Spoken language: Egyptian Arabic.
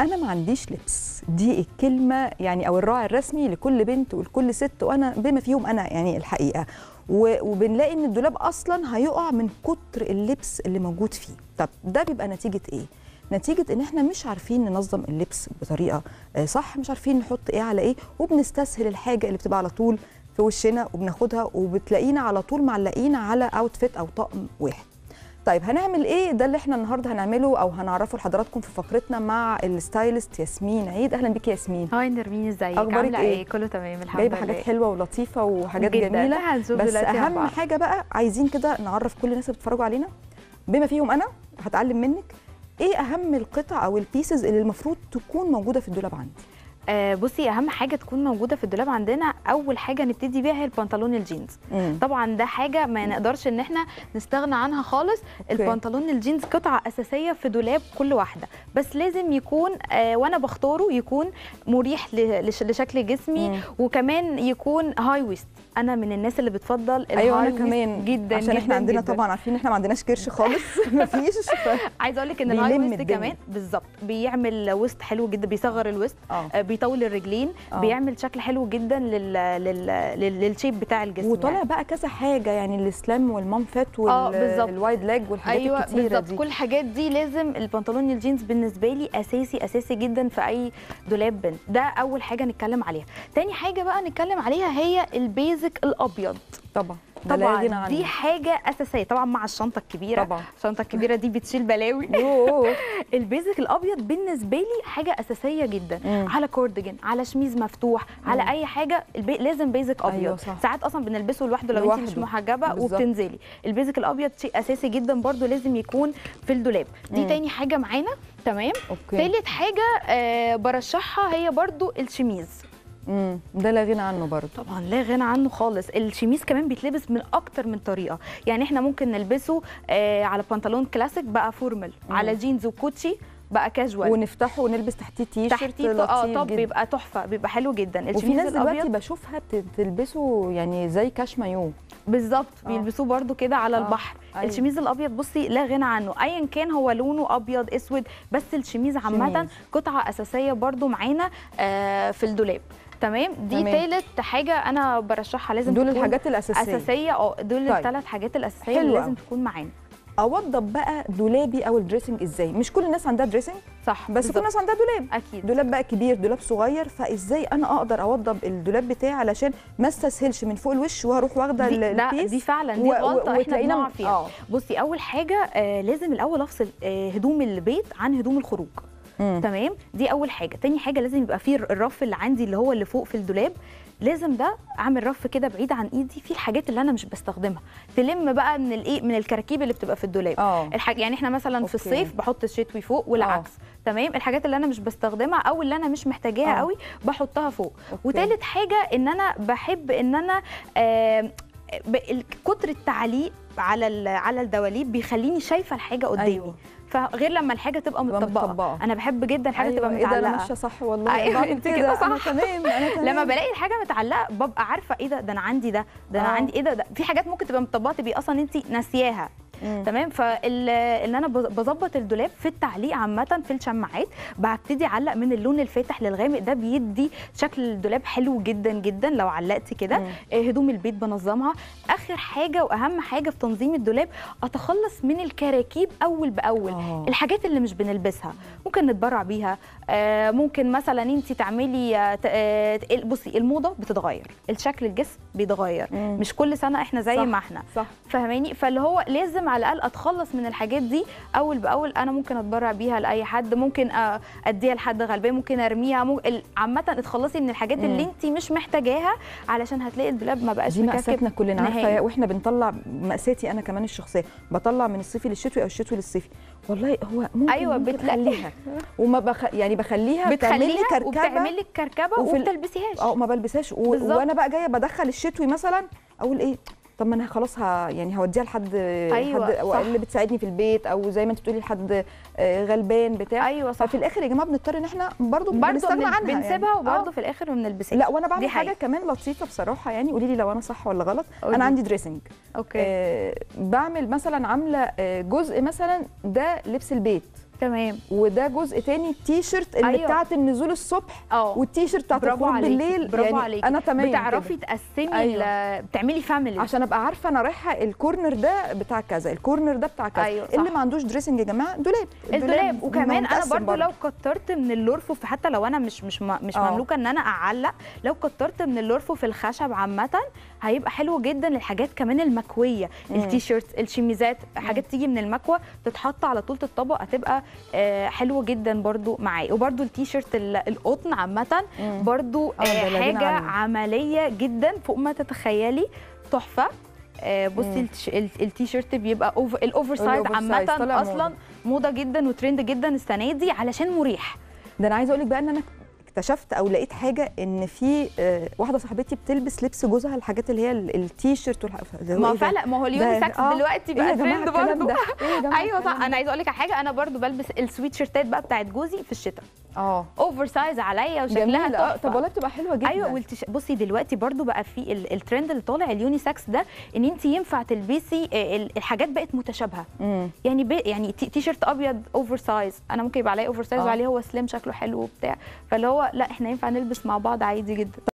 انا ما عنديش لبس دي الكلمه يعني او الراعي الرسمي لكل بنت ولكل ست وانا بما فيهم انا يعني الحقيقه و- وبنلاقي ان الدولاب اصلا هيقع من كتر اللبس اللي موجود فيه طب ده بيبقى نتيجه ايه نتيجه ان احنا مش عارفين ننظم اللبس بطريقه آه، صح مش عارفين نحط ايه على ايه وبنستسهل الحاجه اللي بتبقى على طول في وشنا وبناخدها وبتلاقينا على طول معلقين على اوتفيت او طقم واحد طيب هنعمل ايه ده اللي احنا النهارده هنعمله او هنعرفه لحضراتكم في فقرتنا مع الستايلست ياسمين عيد اهلا بيكي يا ياسمين هاي نرمين ازيك أخبارك عامله إيه؟ ايه كله تمام الحمد جايبه لله حاجات حلوه ولطيفه وحاجات جداً. جميله هنشوف بس دلوقتي مع اهم بعض. حاجه بقى عايزين كده نعرف كل الناس اللي بتتفرجوا علينا بما فيهم انا هتعلم منك ايه اهم القطع او البيسز اللي المفروض تكون موجوده في الدولاب عندي آه بصي اهم حاجه تكون موجوده في الدولاب عندنا اول حاجه نبتدي بيها هي البنطلون الجينز مم. طبعا ده حاجه ما نقدرش ان احنا نستغنى عنها خالص البنطلون الجينز قطعه اساسيه في دولاب كل واحده بس لازم يكون آه وانا بختاره يكون مريح ل- لش- لشكل جسمي مم. وكمان يكون هاي ويست انا من الناس اللي بتفضل ايوه الهاي انا ويست كمان جدا عشان جدا احنا عندنا جداً. طبعا عارفين ان احنا ما عندناش كرش خالص مفيش ف... عايزه اقول لك ان الهاي بيلم ويست الدنيا. كمان بالظبط بيعمل ويست حلو جدا بيصغر الويست اه آه، بيطول الرجلين آه. بيعمل شكل حلو جدا لل... لل... لل... للشيب بتاع الجسم وطالع يعني. بقى كذا حاجه يعني السلام والمام فات آه، بالظبط. والوايد لاج والحاجات ايوه الكتيره بالظبط دي كل الحاجات دي لازم البنطلون الجينز بالنسبه لي اساسي اساسي جدا في اي دولاب بنت ده اول حاجه نتكلم عليها تاني حاجه بقى نتكلم عليها هي البيزك الابيض طبعا ده لا غنى طبعا عنه. دي حاجه اساسيه طبعا مع الشنطه الكبيره طبعا الشنطه الكبيره دي بتشيل بلاوي يوه. البيزك الابيض بالنسبه لي حاجه اساسيه جدا مم. على كوردجن على شميز مفتوح على مم. اي حاجه البي... لازم بيزك ابيض أيوة صح. ساعات اصلا بنلبسه لوحده لو انت مش لوحده. محجبه بالظبط. وبتنزلي البيزك الابيض شيء اساسي جدا برضو لازم يكون في الدولاب دي مم. تاني حاجه معانا تمام اوكي تالت حاجه آه برشحها هي برضو الشميز امم ده لا غنى عنه برضه طبعا لا غنى عنه خالص الشميز كمان بيتلبس من اكتر من طريقه يعني احنا ممكن نلبسه آه على بنطلون كلاسيك بقى فورمال مم. على جينز وكوتشي بقى كاجوال ونفتحه ونلبس تحتيه تي شيرت تحتيه اه لطيف طب جدا. بيبقى تحفه بيبقى حلو جدا وفي الشميز ناس دلوقتي الابيض بشوفها بت- بتلبسه يعني زي كاش مايو بالظبط آه. بيلبسوه برده كده على آه، البحر أيوة. الشميز الابيض بصي لا غنى عنه ايا كان هو لونه ابيض اسود بس الشميز عامه شميز. قطعه اساسيه برده معانا آه في الدولاب تمام دي تمام. تالت حاجه انا برشحها لازم دول تكون الحاجات الاساسيه اساسيه اه دول طيب. الثلاث حاجات الاساسيه حلو اللي لازم أوي. تكون معانا اوضب بقى دولابي او الدريسنج ازاي مش كل الناس عندها دريسنج صح بس كل بالظبط. الناس عندها دولاب اكيد دولاب بقى كبير دولاب صغير فازاي انا اقدر اوضب الدولاب بتاعي علشان ما استسهلش من فوق الوش وهروح واخده دي, ال- لا البيس دي فعلا دي و- و- غلطه احنا وتلاقينا بنقع م- فيها اه بصي اول حاجه آه لازم الاول افصل آه هدوم البيت عن هدوم الخروج مم. تمام دي اول حاجه تاني حاجه لازم يبقى فيه الرف اللي عندي اللي هو اللي فوق في الدولاب لازم ده اعمل رف كده بعيد عن ايدي فيه الحاجات اللي انا مش بستخدمها تلم بقى من الايه من الكراكيب اللي بتبقى في الدولاب اه الحاجة يعني احنا مثلا في أوكي. الصيف بحط الشتوي فوق والعكس تمام الحاجات اللي انا مش بستخدمها او اللي انا مش محتاجاها آه. قوي بحطها فوق أوكي. وتالت حاجه ان انا بحب ان انا آم، ب- ال- كتر التعليق على ال- على الدواليب بيخليني شايفه الحاجه قدامي أيوة. فغير لما الحاجه تبقى تبقى متطبقه متطبقة. انا بحب جدا الحاجه أيوة، تبقى ايه ده انا متعلقه ماشيه صح والله أيوة، بعمل أنت كده انا صح. تمام انا تمام لما بلاقي الحاجه متعلقه ببقى عارفه ايه ده ده انا عندي ده ده انا آه. عندي ايه ده, ده في حاجات ممكن تبقى متطبقه تبقي اصلا انت ناسياها مم. تمام فاللي انا بظ- بظبط الدولاب في التعليق عامه في الشماعات ببتدي اعلق من اللون الفاتح للغامق ده بيدي شكل الدولاب حلو جدا جدا لو علقتي كده مم. آه، هدوم البيت بنظمها اخر حاجه واهم حاجه في تنظيم الدولاب اتخلص من الكراكيب اول باول آه. الحاجات اللي مش بنلبسها ممكن نتبرع بيها آه، ممكن مثلا انت تعملي آه، ت- آه، بصي الموضه بتتغير الشكل الجسم بيتغير مم. مش كل سنه احنا زي صح. ما احنا صح فاهماني فاللي هو لازم على الاقل اتخلص من الحاجات دي اول باول انا ممكن اتبرع بيها لاي حد ممكن أ- اديها لحد غلبان ممكن ارميها ممكن ال- عامه اتخلصي من الحاجات مم. اللي انت مش محتاجاها علشان هتلاقي الدولاب ما بقاش دي مأساتنا مكركب كلنا عارفه نهائي. واحنا بنطلع مأساتي انا كمان الشخصيه بطلع من الصيفي للشتوي او الشتوي للصيفي والله هو ممكن أيوة، ممكن بتلاقي- بخليها وما بخ... يعني بخليها تعمل لي بتخليها كركبه وبتعمل لك كركبه وفي ال- وبتلبسيهاش اه ما بلبسهاش و... بالظبط. وانا بقى جايه بدخل الشتوي مثلا اقول ايه طب ما انا خلاص ه... يعني هوديها لحد أيوة، حد صح. اللي بتساعدني في البيت او زي ما انت بتقولي لحد آه، غلبان بتاع ايوه صح ففي الاخر يا جماعه بنضطر ان احنا برضو برضه بنستغنى بن- عنها بنسيبها يعني. وبرضه آه. في الاخر ما بنلبسهاش لا وانا بعمل دي حاجه حقيقة. كمان لطيفه بصراحه يعني قولي لي لو انا صح ولا غلط قولي. انا عندي دريسنج اوكي آه بعمل مثلا عامله آه جزء مثلا ده لبس البيت تمام وده جزء تاني التي شيرت اللي أيوة. أيوة. بتاعت النزول الصبح اه والتي شيرت بتاعت برافو الخروج عليكي، بالليل برافو يعني عليكي. انا تمام بتعرفي كده. تقسمي أيوة. أيوة. بتعملي فاميلي عشان ابقى عارفه انا رايحه الكورنر ده بتاع كذا الكورنر ده بتاع كذا أيوة، صح. اللي ما عندوش دريسنج يا جماعه دولاب الدولاب وكمان انا متقسم برضو لو كترت من الرفوف حتى لو انا مش مش م- مش آه. مملوكه ان انا اعلق لو كترت من الرفوف الخشب عامه هيبقى حلو جدا الحاجات كمان المكويه مم. التيشيرت الشميزات حاجات تيجي من المكوه تتحط على طول الطبق هتبقى آه، حلوه جدا برضو معايا وبرضو التيشيرت ال- القطن عامه مم. برضو آه، آه، ده لا غنى حاجه عنه. عمليه جدا فوق ما تتخيلي تحفه آه، بصي مم. التش- ال- التيشيرت بيبقى أوفر الاوفر سايز الأوفر سايز عامه طالع اصلا موضة. موضه جدا وترند جدا السنه دي علشان مريح ده انا عايزه اقول لك بقى ان انا اكتشفت او لقيت حاجه ان في آه، واحده صاحبتي بتلبس لبس جوزها الحاجات اللي هي ال- التي-شيرت والح- ده هو ما إيه ده؟ فعلا ما هو ده- اليونيسكس آه. دلوقتي إيه يا بقى جماعة ترند الكلام برضه ده؟ إيه يا جماعة ايوه صح الكلام انا عايزه اقول لك على حاجه انا برضو بلبس السويت شيرتات بقى بتاعت جوزي في الشتاء اه اوفر سايز عليا وشكلها جميل اه تحفه طب والله بتبقى حلوه جدا ايوه والتش... بصي دلوقتي برضو بقى في ال- الترند اللي طالع اليونيسكس ده ان انت ينفع تلبسي آه، ال- الحاجات بقت متشابهه مم. يعني بي يعني تي تي شيرت ابيض اوفر سايز انا ممكن يبقى عليا اوفر سايز آه. وعليه هو سليم شكله حلو وبتاع فاللي هو لا احنا ينفع نلبس مع بعض عادي جدا